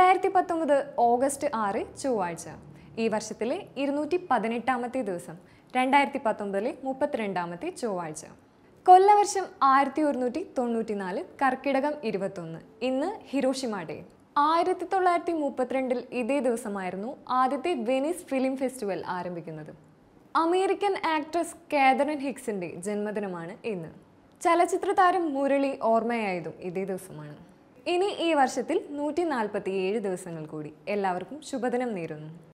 രണ്ടായിരത്തി പത്തൊമ്പത് ഓഗസ്റ്റ് ആറ് ചൊവ്വാഴ്ച ഈ വർഷത്തിലെ ഇരുന്നൂറ്റി പതിനെട്ടാമത്തെ ദിവസം രണ്ടായിരത്തി പത്തൊമ്പതിലെ മുപ്പത്തിരണ്ടാമത്തെ ചൊവ്വാഴ്ച കൊല്ലവർഷം ആയിരത്തി ഒരുന്നൂറ്റി തൊണ്ണൂറ്റി നാല് കർക്കിടകം ഇരുപത്തൊന്ന് ഇന്ന് ഹിരോഷിമ ഡേ ആയിരത്തി തൊള്ളായിരത്തി മുപ്പത്തിരണ്ടിൽ ഇതേ ദിവസമായിരുന്നു ആദ്യത്തെ വെനീസ് ഫിലിം ഫെസ്റ്റിവൽ ആരംഭിക്കുന്നത് അമേരിക്കൻ ആക്ട്രസ് കാതറിൻ ഹിക്സിന്റെ ജന്മദിനമാണ് ഇന്ന് ചലച്ചിത്ര താരം മുരളി ഓർമ്മയായതും ഇതേ ദിവസമാണ് ഇനി ഈ വർഷത്തിൽ നൂറ്റി നാൽപ്പത്തി ഏഴ് ദിവസങ്ങൾ കൂടി എല്ലാവർക്കും ശുഭദിനം നേരുന്നു